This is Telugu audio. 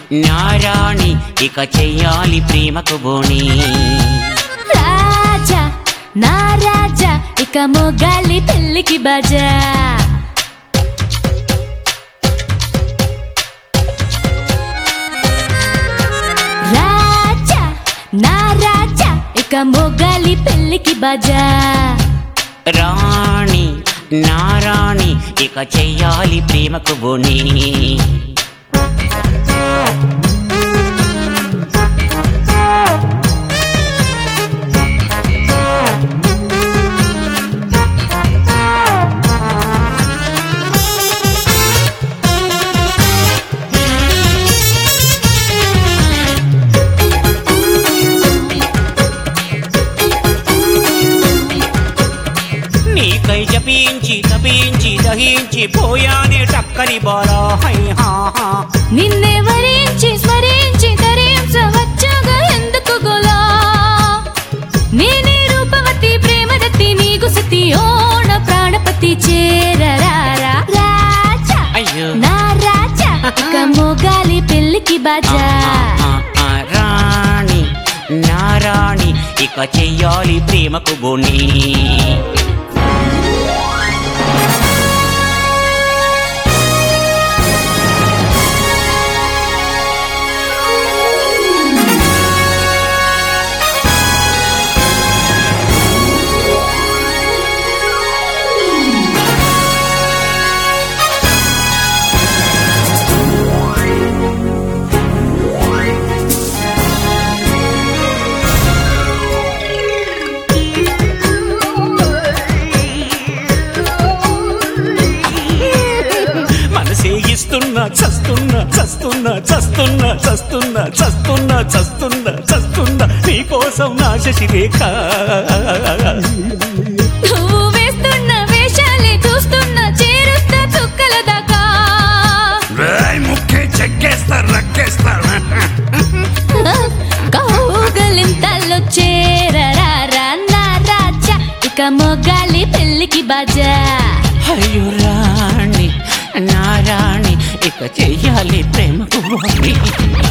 నారాణి ఇక చెయ్యాలి ప్రేమకు బోణి రాజా నా రాజా ఇక మొగాలి పెళ్ళికి బజా రాజా నా రాజా ఇక మొగాలి పెళ్ళికి బజా రాణి నారాణి ఇక చెయ్యాలి ప్రేమకు బోణి నీకై జపించి తపించి దహించి పోయానే టక్కరి బాలా హై హా హా నిన్నే వరించి స్మరించి తరించవచ్చుగా ఎందుకు గోలా నేనే రూపవతి ప్రేమదత్తి నీకు సతి ఓణ ప్రాణపతి చేరరారా రాజా అయ్యో నా రాజా ఇక మోగాలి పెళ్ళికి బాజా ఆ, ఆ, రాణి నారాణి ఇక చెయ్యాలి ప్రేమకు బోణి మనసే ఇస్తున్నా చస్తున్నా చస్తున్నా చస్తున్నా చస్తున్నా చస్తున్నా చస్తున్నా చస్తున్నా నీకోసం నా శశిరేఖ నువ్వు వేస్తున్న వేషాలే చూస్తున్న చేరుస్తా చుక్కల దాకా ముఖ్య చెక్కేస్తా రక్కేస్తా కౌగలింతల్లో చేరరారా నా రాజా ఇక మొగాలి పెళ్ళికి బాజా అయ్యో రాణి నారాణి ఇక చెయ్యాలి ప్రేమకు బోణి